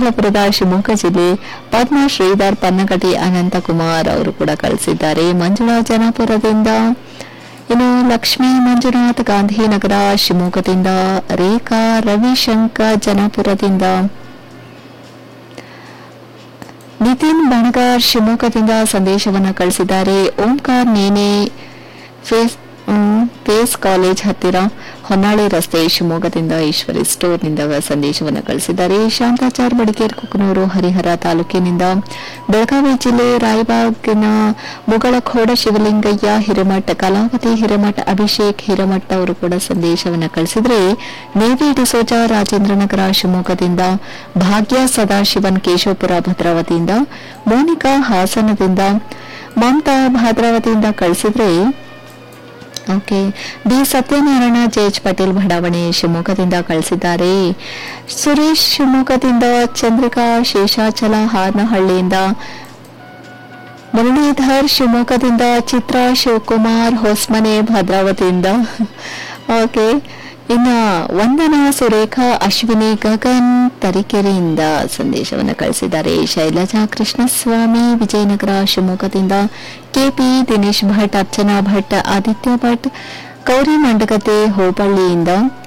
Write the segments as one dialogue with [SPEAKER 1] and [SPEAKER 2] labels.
[SPEAKER 1] ಶ್ರೀಕಂಠಲಪುರದ ಶಿವಮೊಗ್ಗ ಜಿಲ್ಲೆ ಪದ್ಮ ಶ್ರೀಧರ್ ಪನ್ನಗಟಿ ಅನಂತಕುಮಾರ್ ಅವರು ಕೂಡ ಕಳಿಸಿದ್ದಾರೆ ಮಂಜುಳಾ ಜನಾಪುರದಿಂದ ಇನ್ನು ಲಕ್ಷ್ಮೀ ಮಂಜುನಾಥ್ ಗಾಂಧಿನಗರ ಶಿವಮೊಗ್ಗದಿಂದ ರೇಖಾ ರವಿಶಂಕರ್ ಜನಾಪುರದಿಂದ ನಿತಿನ್ ಬಣಗಾರ್ ಶಿವಮೊಗ್ಗದಿಂದ ಸಂದೇಶವನ್ನು ಕಳಿಸಿದ್ದಾರೆ ಓಂಕಾರ್ ನೇನೆ ಫೇಸ್ ಮ್, ಫೇಸ್ ಕಾಲೇಜ್ ಹತ್ತಿರ ಹೊನ್ನಾಳಿ ರಸ್ತೆ ಶಿವಮೊಗ್ಗದಿಂದ ಈಶ್ವರಿ ಸ್ಟೋರ್ನಿಂದ ಸಂದೇಶವನ್ನು ಕಳಿಸಿದ್ದಾರೆ ಶಾಂತಾಚಾರ್ ಬಡಿಕೇರ್ ಕುಕನೂರು ಹರಿಹರ ತಾಲೂಕಿನಿಂದ ಬೆಳಗಾವಿ ಜಿಲ್ಲೆ ರಾಯಬಾಗಿನ ಮುಗಳಖೋಡ ಶಿವಲಿಂಗಯ್ಯ ಹಿರೇಮಠ ಕಲಾವತಿ ಹಿರೇಮಠ ಅಭಿಷೇಕ್ ಹಿರೇಮಠ ಅವರು ಕೂಡ ಸಂದೇಶವನ್ನು ಕಳಿಸಿದ್ರೆ ನೇವಿ ಡಿಸೋಜ ರಾಜೇಂದ್ರನಗರ ಶಿವಮೊಗ್ಗದಿಂದ ಭಾಗ್ಯ ಸದಾಶಿವನ್ ಕೇಶವಪುರ ಭದ್ರಾವತಿಯಿಂದ ಮೋನಿಕಾ ಹಾಸನದಿಂದ ಮಮತಾ ಭದ್ರಾವತಿಯಿಂದ ಕಳಿಸಿದ್ರೆ okay B Satyanarayana JH Patel ಬಡಾವಣೆ ಶಿವಮೊಗ್ಗದಿಂದ ಕಳಿಸಿದ್ದಾರೆ ಸುರೇಶ್ ಶಿವಮೊಗ್ಗದಿಂದ ಚಂದ್ರಿಕಾ ಶೇಷಾಚಲ ಹಾರನಹಳ್ಳಿಯಿಂದ ಮುರಳೀಧರ್ ಶಿವಮೊಗ್ಗದಿಂದ ಚಿತ್ರಾ ಶಿವಕುಮಾರ್ ಹೊಸ್ಮನೆ ಭದ್ರಾವತಿಯಿಂದ ಓಕೆ ಇನ್ನ ವಂದನಾ ಸುರೇಖಾ ಅಶ್ವಿನಿ ಗಗನ್ ತರೀಕೆರೆಯಿಂದ ಸಂದೇಶವನ್ನು ಕಳಿಸಿದ್ದಾರೆ ಶೈಲಜಾ ಕೃಷ್ಣಸ್ವಾಮಿ ವಿಜಯನಗರ ಶಿವಮೊಗ್ಗದಿಂದ ಕೆಪಿ ದಿನೇಶ್ ಭಟ್ ಅರ್ಚನಾ ಭಟ್ ಆದಿತ್ಯ ಭಟ್ ಗೌರಿ ಮಂಡಗತೆ ಹೋಬಳ್ಳಿಯಿಂದ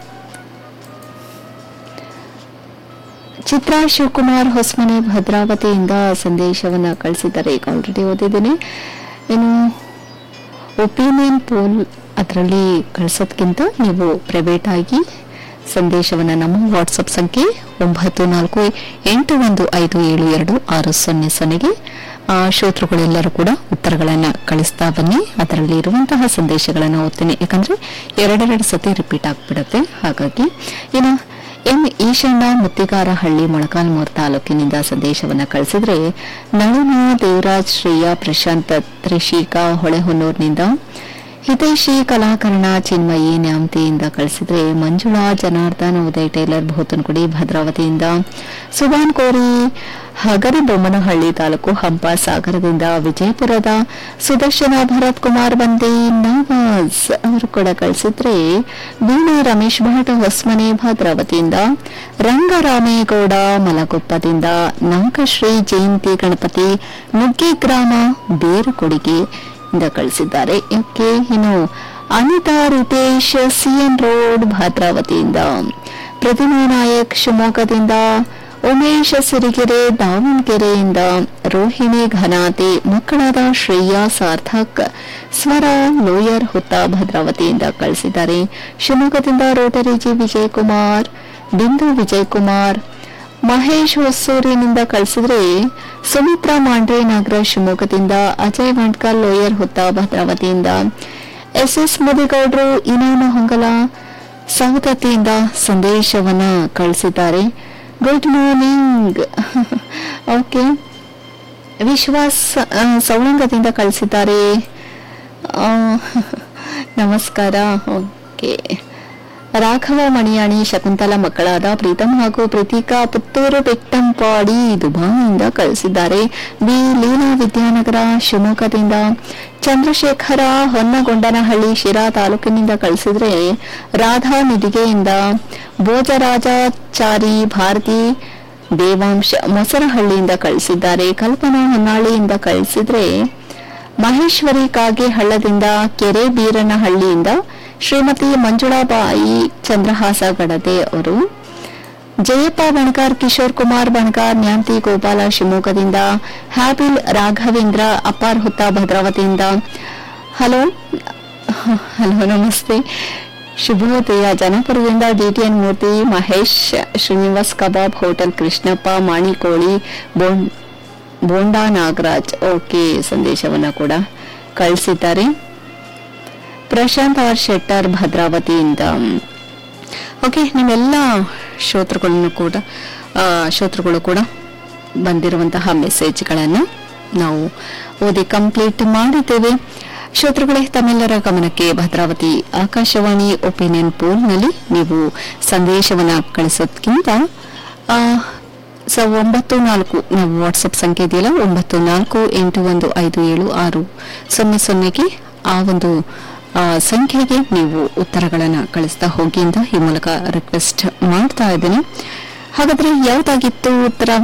[SPEAKER 1] ಚಿತ್ರಾ ಶಿವಕುಮಾರ್ ಹೊಸ್ಮನೆ ಭದ್ರಾವತಿಯಿಂದ ಸಂದೇಶವನ್ನು ಕಳಿಸಿದ್ದಾರೆ ಈಗ ಆಲ್ರೆಡಿ ಓದಿದ್ದೀನಿ ಇನ್ನು ಒಪಿನಿಯನ್ ಪೋಲ್ ಅದರಲ್ಲಿ ಕಳಿಸೋದ್ಕಿಂತ ನೀವು ಪ್ರೈವೇಟ್ ಆಗಿ ಸಂದೇಶವನ್ನು ನಮ್ಮ ವಾಟ್ಸಪ್ ಸಂಖ್ಯೆ ಒಂಬತ್ತು ನಾಲ್ಕು ಎಂಟು ಒಂದು ಐದು ಏಳು ಎರಡು ಆರು ಸೊನ್ನೆ ಸೊನ್ನೆಗೆ ಆ, ಶ್ರೋತೃಗಳೆಲ್ಲರೂ ಕೂಡ ಉತ್ತರಗಳನ್ನು ಕಳಿಸ್ತಾ ಬನ್ನಿ ಅದರಲ್ಲಿ ಇರುವಂತಹ ಸಂದೇಶಗಳನ್ನು ಓದ್ತೀನಿ ಯಾಕಂದ್ರೆ ಎರಡೆರಡು ಸತಿ ರಿಪೀಟ್ ಆಗ್ಬಿಡುತ್ತೆ ಹಾಗಾಗಿ ಇನ್ನು ಎಂ ಈಶಣ್ಣ ಮುತ್ತಿಗಾರಹಳ್ಳಿ ಮೊಳಕಾಲ್ಮೂರು ತಾಲೂಕಿನಿಂದ ಸಂದೇಶವನ್ನು ಕಳಿಸಿದ್ರೆ ನಳಿನ ದೇವರಾಜ್ ಶ್ರೇಯಾ ಪ್ರಶಾಂತ್ ತ್ರಿಷಿಕಾ ಹೊಳೆಹೊನ್ನೂರಿನಿಂದ ಹಿತೈಷಿ ಕಲಾಕರಣ ಚಿನ್ಮಯಿ ನ್ಯಾಮತಿಯಿಂದ ಕಳಿಸಿದ್ರೆ ಮಂಜುಳಾ ಜನಾರ್ದನ್ ಉದಯ್ ಟೇಲರ್ ಭೂತನಗುಡಿ ಭದ್ರಾವತಿಯಿಂದ ಸುಬಾನ್ ಕೋರಿ ಹಗರಿಬೊಮ್ಮನಹಳ್ಳಿ ತಾಲೂಕು ಹಂಪ ಸಾಗರದಿಂದ ವಿಜಯಪುರದ ಸುದರ್ಶನ ಭರತ್ ಕುಮಾರ್ ಬಂದಿ ನವಾಜ್ ಅವರು ಕೂಡ ಕಳಿಸಿದ್ರೆ ವೀಣಾ ರಮೇಶ್ ಭಟ್ ಹೊಸ್ಮನೆ ಭದ್ರಾವತಿಯಿಂದ ರಂಗರಾಮೇಗೌಡ ಮಲಗೊಪ್ಪದಿಂದ ನಾಗಶ್ರೀ ಜಯಂತಿ ಗಣಪತಿ ನುಗ್ಗಿ ಗ್ರಾಮ ಬೇರುಕೊಡಿಗೆ ಇಂದ ಕಳಿಸಿದ್ದಾರೆ ಓಕೆ ಇನ್ನು ಅನಿತಾ ರಿತೇಶ್ ಸಿಎನ್ ರೋಡ್ ಭದ್ರಾವತಿಯಿಂದ ಪ್ರತಿಮಾ ನಾಯಕ್ ಶಿವಮೊಗ್ಗದಿಂದ ಉಮೇಶ್ ಸಿರಿಗೆರೆ ದಾವಣಗೆರೆಯಿಂದ ರೋಹಿಣಿ ಘನಾತೆ ಮಕ್ಕಳಾದ ಶ್ರೇಯಾ ಸಾರ್ಥಕ್ ಸ್ವರ ಲೋಯರ್ ಹುತ್ತ ಭದ್ರಾವತಿಯಿಂದ ಕಳಿಸಿದ್ದಾರೆ ಶಿವಮೊಗ್ಗದಿಂದ ರೋಟರಿ ಜಿ ವಿಜಯಕುಮಾರ್ ಬಿಂದು ವಿಜಯಕುಮಾರ್ ಮಹೇಶ್ ಹೊಸೂರಿನಿಂದ ಕಳಿಸಿದ್ರೆ ಸುಮಿತ್ರಾ ಮಾಂಡ್ರೆ ನಗರ ಶಿವಮೊಗ್ಗದಿಂದ ಅಜಯ್ ವಂಡ್ಕರ್ ಲೋಯರ್ ಹುತ್ತ ಭದ್ರಾವತಿಯಿಂದ ಎಸ್ ಎಸ್ ಮುದಿಗೌಡರು ಇನಾಮ ಹೊಂಗಲ ಸವದತ್ತಿಯಿಂದ ಸಂದೇಶವನ್ನ ಕಳಿಸಿದ್ದಾರೆ ಗುಡ್ ಮಾರ್ನಿಂಗ್ ಓಕೆ ವಿಶ್ವಾಸ್ ಆ, ಸವಳಂಗದಿಂದ ಕಳಿಸಿದ್ದಾರೆ ಆ, ನಮಸ್ಕಾರ ಓಕೆ ರಾಘವ ಮಣಿಯಾಣಿ ಶಕುಂತಲ ಮಕ್ಕಳಾದ ಪ್ರೀತಮ್ ಹಾಗೂ ಪ್ರೀತಿಕಾ ಪುತ್ತೂರು ಬೆಟ್ಟಂಪಾಡಿ ದುಬಾಯಿಂದ ಕಳಿಸಿದ್ದಾರೆ ಬಿ ಲೀಲಾ ವಿದ್ಯಾನಗರ ಶಿವಮೊಗ್ಗದಿಂದ ಚಂದ್ರಶೇಖರ ಹೊನ್ನಗೊಂಡನಹಳ್ಳಿ ಶಿರಾ ತಾಲೂಕಿನಿಂದ ಕಳಿಸಿದ್ರೆ ರಾಧಾ ನಿಡಿಗೆಯಿಂದ ಭೋಜರಾಜಾಚಾರಿ ಭಾರತಿ ದೇವಾಂಶ ಮೊಸರಹಳ್ಳಿಯಿಂದ ಕಳಿಸಿದ್ದಾರೆ ಕಲ್ಪನಾ ಹೊನ್ನಾಳಿಯಿಂದ ಕಳಿಸಿದ್ರೆ ಮಹೇಶ್ವರಿ ಕಾಗೆ ಹಳ್ಳದಿಂದ ಕೆರೆ ಬೀರನಹಳ್ಳಿಯಿಂದ ಶ್ರೀಮತಿ ಮಂಜುಳಾಬಾಯಿ ಚಂದ್ರಹಾಸ ಗಡದೆ ಅವರು ಜಯಪ್ಪ ಬಣಕಾರ್ ಕಿಶೋರ್ ಕುಮಾರ್ ಬಣಕಾರ್ ನ್ಯಾಂತಿ ಗೋಪಾಲ ಶಿವಮೊಗ್ಗದಿಂದ ಹ್ಯಾಬಿಲ್ ರಾಘವೇಂದ್ರ ಅಪ್ಪಾರ್ ಹುತ್ತ ಭದ್ರಾವತಿಯಿಂದ ಹಲೋ ಹಲೋ ನಮಸ್ತೆ ಶುಭೋದಯ ಜನಪುರದಿಂದ DTN Murthy Mahesh Srinivas kebab hotel Krishnappa Manikoli ಬೋಂಡ್ ಬೋಂಡಾ ನಾಗರಾಜ್ ಓಕೆ ಸಂದೇಶವನ್ನ ಕೂಡ ಕಳಿಸಿದ್ದಾರೆ ಪ್ರಶಾಂತ್ ಆರ್ ಶೆಟ್ಟರ್ ಭದ್ರಾವತಿಯಿಂದ ಓಕೆ ನಿಮ್ಮೆಲ್ಲ ಶ್ರೋತೃಗಳನ್ನು ಕೂಡ ಆ, ಶ್ರೋತೃಗಳು ಕೂಡ ಬಂದಿರುವಂತಹ ಮೆಸೇಜ್ಗಳನ್ನು ನಾವು ಓದಿ ಕಂಪ್ಲೀಟ್ ಮಾಡಿದ್ದೇವೆ ಶ್ರೋತೃಗಳೇ ತಮ್ಮೆಲ್ಲರ ಗಮನಕ್ಕೆ ಭದ್ರಾವತಿ ಆಕಾಶವಾಣಿ ಒಪಿನಿಯನ್ ಪೋಲ್ನಲ್ಲಿ ನೀವು ಸಂದೇಶವನ್ನ ಕಳಿಸೋದ್ಕಿಂತ ಆ, ಸೊ ಒಂಬತ್ತು ನಾಲ್ಕು ನಾವು ವಾಟ್ಸಪ್ ಸಂಖ್ಯೆ ಇದೆಯಲ್ಲ ಒಂಬತ್ತು ನಾಲ್ಕು ಎಂಟು ಒಂದು ಐದು ಏಳು ಆರು ಸೊನ್ನೆ ಸೊನ್ನೆಗೆ ಆ ಒಂದು ಆ, ಸಂಖ್ಯೆಗೆ ನೀವು ಉತ್ತರಗಳನ್ನು ಕಳಿಸ್ತಾ ಹೋಗಿ ಅಂತ ಈ ಮೂಲಕ ರಿಕ್ವೆಸ್ಟ್ ಮಾಡ್ತಾ ಇದ್ದೀನಿ ಹಾಗಾದ್ರೆ ಯಾವ್ದಾಗಿತ್ತು ಉತ್ತರ